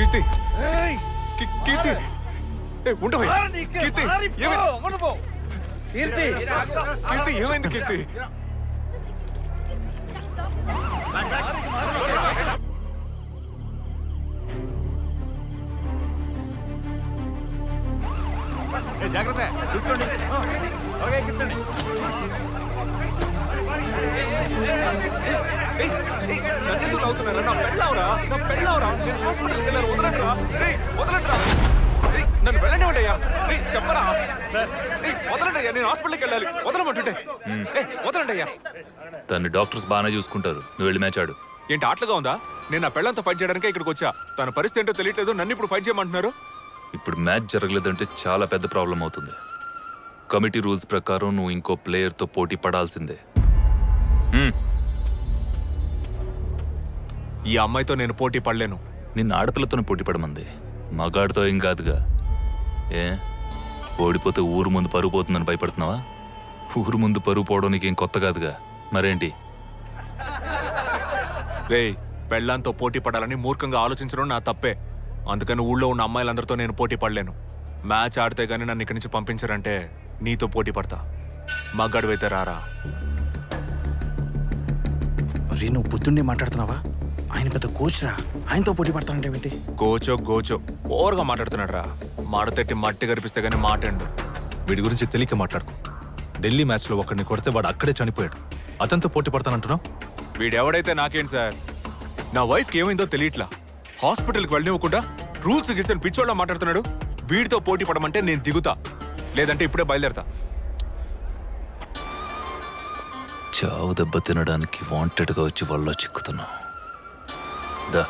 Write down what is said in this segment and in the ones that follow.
కీర్తి key- కీర్తి ఏ, ఉండవే కీర్తి ఏమైంది కీర్తి కీర్తి ఏమైంది కీర్తి జాగ్రత్త చూసుకోండి త్వరగా ఎక్కించండి ఏయ్, ఏయ్, నన్నెందుకు నవ్వుతున్నారా నా పెళ్ళావురా నా పెళ్ళావురా నేను హాస్పిటల్కి వెళ్ళాను వదలండిరా ఏయ్, వదలండిరా ఏయ్, నన్ను వెళ్ళండి అయ్యా ఏయ్, చెప్పరా సార్ ఏయ్, వదలండి అయ్యా నేను హాస్పిటల్కి వెళ్ళాలి వదలమంటుంటే ఏయ్, వదలండి అయ్యా తన్ని డాక్టర్స్ బాగానే చూసుకుంటారు నువ్వు వెళ్ళి మ్యాచ్ ఆడు ఏంటి ఆటలుగా ఉందా నేను నా పెళ్ళంతో ఫైట్ చేయడానికే ఇక్కడికి వచ్చా తన పరిస్థితి ఏంటో తెలియట్లేదు నన్ను ఇప్పుడు ఫైట్ చేయమంటున్నారు ఇప్పుడు మ్యాచ్ జరగలేదంటే చాలా పెద్ద ప్రాబ్లం అవుతుంది కమిటీ రూల్స్ ప్రకారం నువ్వు ఇంకో ప్లేయర్తో పోటీ పడాల్సిందే హ్మ్, ఈ అమ్మాయితో నేను పోటీ పడలేను నిన్ను ఆడపిల్లతోనే పోటీ పడమంది మగాడితో ఏం కాదుగా ఏ ఓడిపోతే ఊరు ముందు పరుగు పోతుందని భయపడుతున్నావా ఊరు ముందు పరుగు పోవడం నీకేం కొత్త కాదుగా మరేంటి రేయ్ పెళ్ళాంతో పోటీ పడాలని మూర్ఖంగా ఆలోచించడం నా తప్పే అందుకని ఊళ్ళో ఉన్న అమ్మాయిలందరితో నేను పోటీ పడలేను మ్యాచ్ ఆడితే గానీ నన్ను ఇక్కడి నుంచి పంపించారంటే నీతో పోటీ పడతా మగ్గాడివైతే రారా రే నువ్వు పొద్దున్నే మాట్లాడుతున్నావా ఆయన పెద్ద కోచ్ రా ఆయనతో పోటీ పడతానంటే ఏంటి గోచో గోచో ఓవర్గా మాట్లాడుతున్నాడు రా మడతెట్టి మట్టి కనిపిస్తే గానీ మాటండు వీడి గురించి తెలియక మాట్లాడుకో ఢిల్లీ మ్యాచ్లో ఒకరిని కొడితే వాడు అక్కడే చనిపోయాడు అతనితో పోటీ పడతానంటున్నావు వీడెవడైతే నాకేంటి సార్ నా వైఫ్కి ఏమైందో తెలియట్లా హాస్పిటల్కి వెళ్ళనివ్వకుండా రూల్స్ గిల్సని పిచ్చోళ్ళ మాట్లాడుతున్నాడు వీడితో పోటీ పడమంటే నేను దిగుతా లేదంటే ఇప్పుడే బయలుదేరతా చావు దెబ్బ తినడానికి వాంటెడ్గా వచ్చి వల్ల చిక్కుతున్నావు దా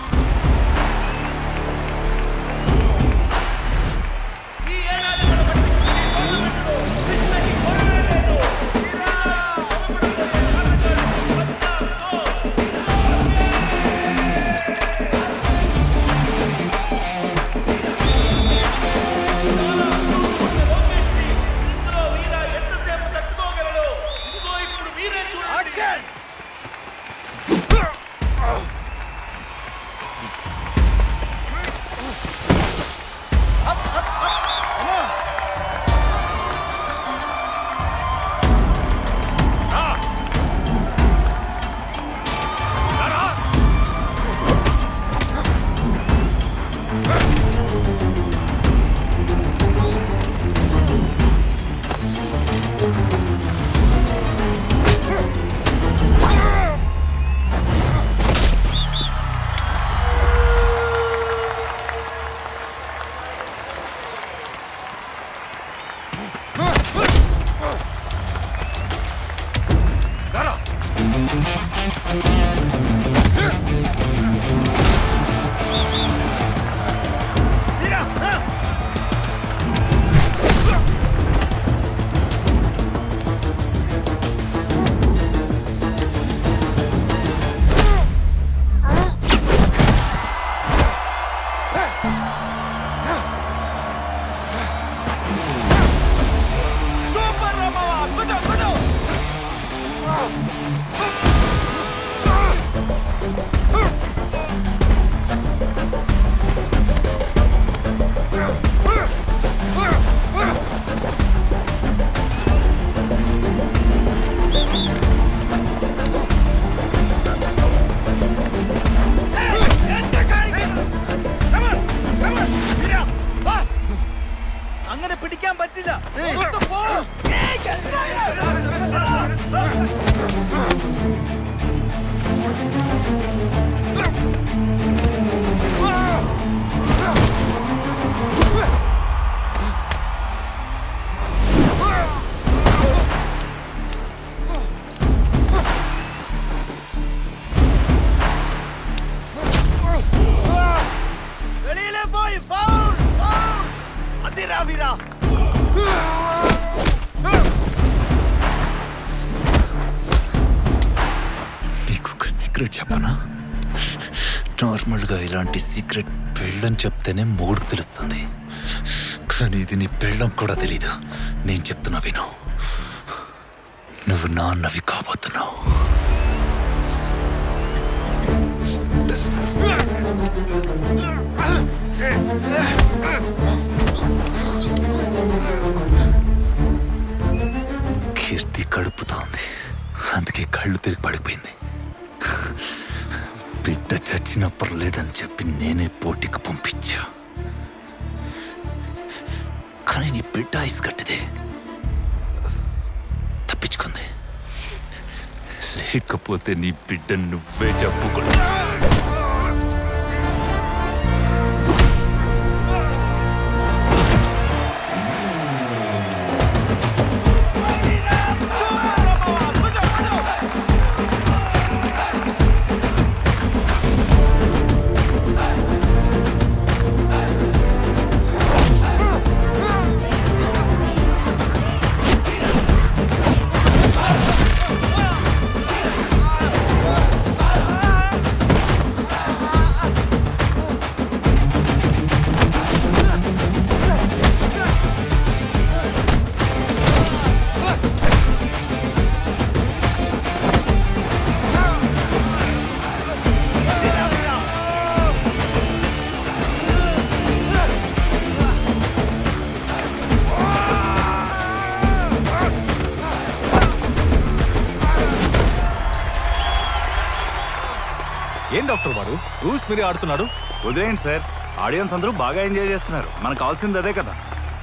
അങ്ങനെ പിടിക്കാൻ പറ്റില്ല വെളിയിലെ പോയി ഫൗൾ ഫൗൾ അതിരാ വീരാ నీకు ఒక సీక్రెట్ చెప్పనా నార్మల్గా ఇలాంటి సీక్రెట్ పెళ్ళని చెప్తేనే మూడు తెలుస్తుంది కానీ ఇది నీ పెళ్ళం కూడా తెలీదు నేను చెప్తున్నా విను నువ్వు నాన్నవి కాబోతున్నావు ఆ కళ్ళు తిరిగి పడిపోయింది బిడ్డ చచ్చినా పర్లేదని చెప్పి నేనే పోటీకి పంపించా కానీ నీ బిడ్డ ఐస్ కట్టిదే తప్పించుకుంది లేకపోతే నీ బిడ్డ నువ్వే చెప్పుకున్నా ఏం డాక్టర్ వాడు రూల్స్ మీరే ఆడుతున్నాడు వదిలేయండి సార్ ఆడియన్స్ అందరూ బాగా ఎంజాయ్ చేస్తున్నారు మనకు కావాల్సింది అదే కదా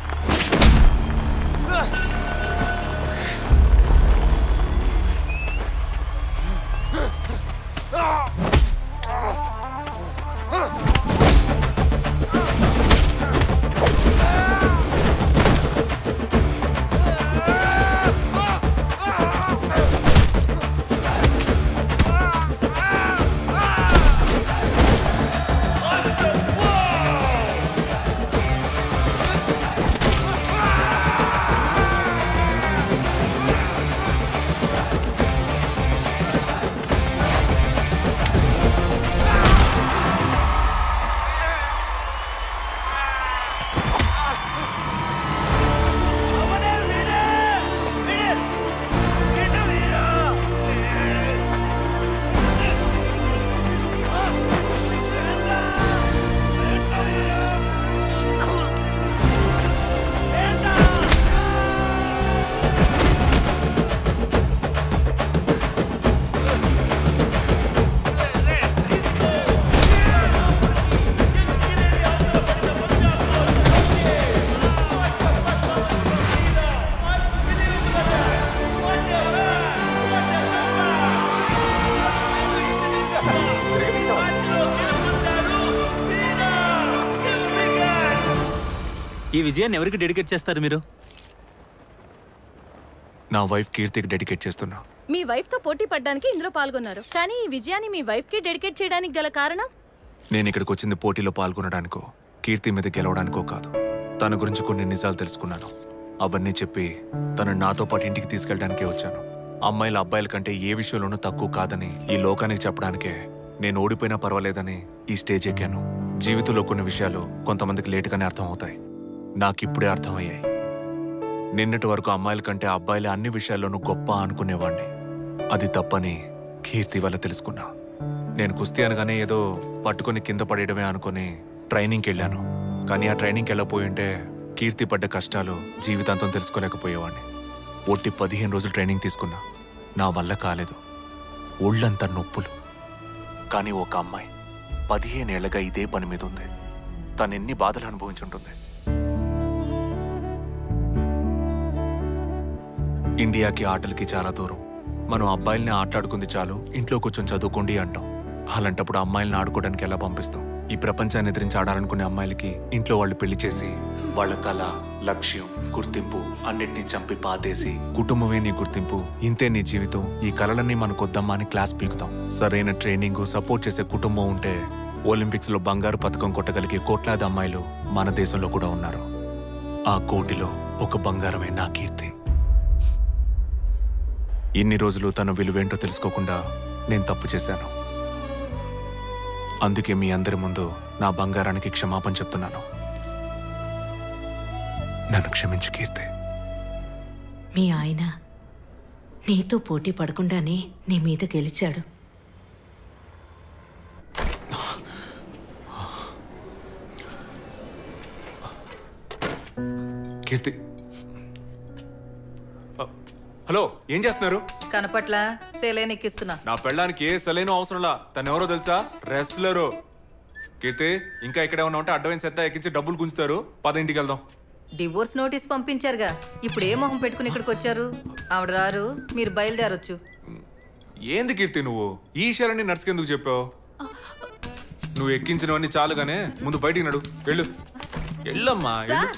ఈ విజయాన్ని ఎవరికి డెడికేట్ చేస్తారు మీరు నా వైఫ్ కీర్తికి డెడికేట్ చేస్తున్నా మీ వైఫ్ తో పోటీ పడ్డానికి ఇందులో పాల్గొన్నారు కానీ ఈ విజయాన్ని మీ వైఫ్ కి డెడికేట్ చేయడానికి గల కారణం నేను ఇక్కడికి వచ్చింది పోటీలో పాల్గొనడానికో కీర్తి మీద గెలవడానికో కాదు తన గురించి కొన్ని నిజాలు తెలుసుకున్నాను అవన్నీ చెప్పి తను నాతో పాటు ఇంటికి తీసుకెళ్ళడానికే వచ్చాను అమ్మాయిల అబ్బాయిల కంటే ఏ విషయంలోనూ తక్కువ కాదని ఈ లోకానికి చెప్పడానికే నేను ఓడిపోయినా పర్వాలేదని ఈ స్టేజ్ ఎక్కాను జీవితంలో కొన్ని విషయాలు కొంతమందికి లేటుగానే అర్థం అవుతాయి నాకిప్పుడే అర్థమయ్యాయి నిన్నటి వరకు అమ్మాయిల కంటే అబ్బాయిలే అన్ని విషయాల్లోనూ గొప్ప అనుకునేవాణ్ణి అది తప్పని కీర్తి వల్ల తెలుసుకున్నా నేను కుస్తీ అనగానే ఏదో పట్టుకొని కింద పడేయడమే అనుకుని ట్రైనింగ్కి వెళ్ళాను కానీ ఆ ట్రైనింగ్కి వెళ్ళపోయి ఉంటే కీర్తి పడ్డ కష్టాలు జీవితాంతం తెలుసుకోలేకపోయేవాడిని ఒట్టి పదిహేను రోజులు ట్రైనింగ్ తీసుకున్నా నా వల్ల కాలేదు ఒళ్ళంతా నొప్పులు కానీ ఒక అమ్మాయి పదిహేనేళ్లగా ఇదే పని మీద ఉంది తను ఎన్ని బాధలు అనుభవించుంటుంది ఇండియాకి ఆటలకి చాలా దూరం మనం అబ్బాయిల్ని ఆటలాడుకుంది చాలు ఇంట్లో కూర్చొని చదువుకోండి అంటాం అలాంటప్పుడు అమ్మాయిల్ని ఆడుకోవడానికి ఎలా పంపిస్తాం ఈ ప్రపంచాన్ని ఎదిరించి ఆడాలనుకునే అమ్మాయిలకి ఇంట్లో వాళ్ళు పెళ్లి చేసి వాళ్ళ కళ లక్ష్యం గుర్తింపు అన్నిటినీ చంపి పాతేసి కుటుంబమే నీ గుర్తింపు ఇంతే నీ జీవితం ఈ కళలన్నీ మనకొద్దమ్మా అని క్లాస్ పీకుతాం సరైన ట్రైనింగ్ సపోర్ట్ చేసే కుటుంబం ఉంటే ఒలింపిక్స్ లో బంగారు పథకం కొట్టగలిగే కోట్లాది అమ్మాయిలు మన దేశంలో కూడా ఉన్నారు ఆ కోటిలో ఒక బంగారమే నా కీర్తి ఇన్ని రోజులు తన విలువేంటో తెలుసుకోకుండా నేను తప్పు చేశాను అందుకే మీ అందరి ముందు నా బంగారానికి క్షమాపణ చెప్తున్నాను నన్ను క్షమించు కీర్తి మీ ఆయన నీతో పోటీ పడకుండానే నీ మీద గెలిచాడు కీర్తి అ, హలో ఏం చేస్తున్నారు కనపట్ల సేలేని ఎక్కిస్తున్నా నా పెళ్ళానికి ఏ సెలైన అవసరంలా తను ఎవరో తెలుసా రెస్లరు కీర్తి ఇంకా ఇక్కడే ఉన్నా ఉంటే అడ్డమైన సెత్త ఎక్కించి డబ్బులు గుంచుతారు పద ఇంటికి వెళ్దాం డివోర్స్ నోటీస్ పంపించారుగా ఇప్పుడు ఏ మొహం పెట్టుకుని ఇక్కడికి వచ్చారు ఆవిడ రారు మీరు బయలుదేరొచ్చు ఏంది కీర్తి నువ్వు ఈ విషయాలన్నీ నర్సుకెందుకు చెప్పావు నువ్వు ఎక్కించినవన్నీ చాలుగానే ముందు బయటికి నడు వెళ్ళు వెళ్ళమ్మా వెళ్ళు.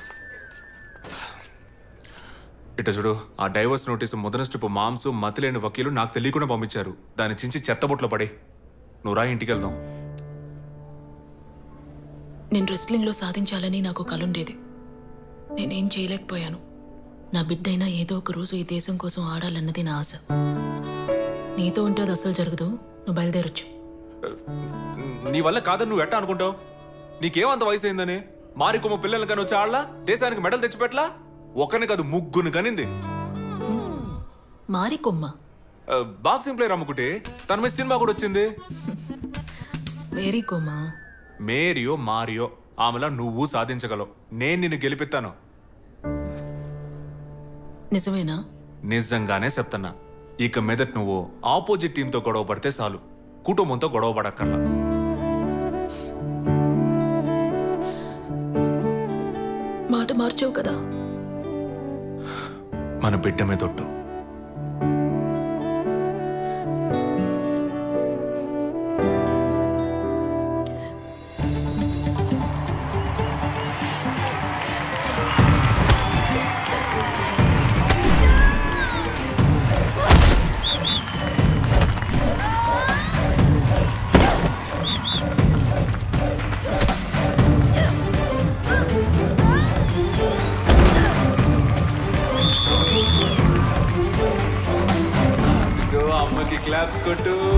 ఇట చూడు ఆ డైవర్స్ నోటీసు మొదటి స్టెప్ మాంసు మతిలేని వకీలు నాకు తెలియకుండా పంపించారు దాన్ని చించి చెత్తబొట్లో పడే నువ్వు రా ఇంటికి వెళ్దాం నేను రెస్లింగ్లో సాధించాలని నాకు కలుండేది నేనేం చేయలేకపోయాను నా బిడ్డైనా ఏదో ఒక రోజు ఈ దేశం కోసం ఆడాలన్నది నా ఆశ నీతో ఉంటే అది అసలు జరగదు నువ్వు బయలుదేరొచ్చు నీ వల్ల కాదని నువ్వు ఎట్టా అనుకుంటావు నీకేమంత వయసు అయిందని మారికొమ్మ పిల్లలు కానీ వచ్చి ఆడలా దేశానికి మెడల్ తెచ్చిపెట్టలా ఒకరిని కాదు ముగ్గురు కనింది మారి కొమ్మ ఆ, బాక్సింగ్ ప్లేయర్ అమ్ముకుంటే తన మీద సినిమా కూడా వచ్చింది మేరీ కొమ్మ మేరియో మారియో ఆమెలా నువ్వు సాధించగలవు నేను నిన్ను గెలిపిస్తాను నిజమేనా నిజంగానే చెప్తున్నా ఇక మీదట నువ్వు ఆపోజిట్ టీంతో గొడవ పడితే చాలు కుటుంబంతో గొడవ పడక్కర్లా మాట మార్చావు కదా మన బిడ్డ మీద ఒట్టు అదిగో అమ్మకి క్లాప్స్ కొట్టు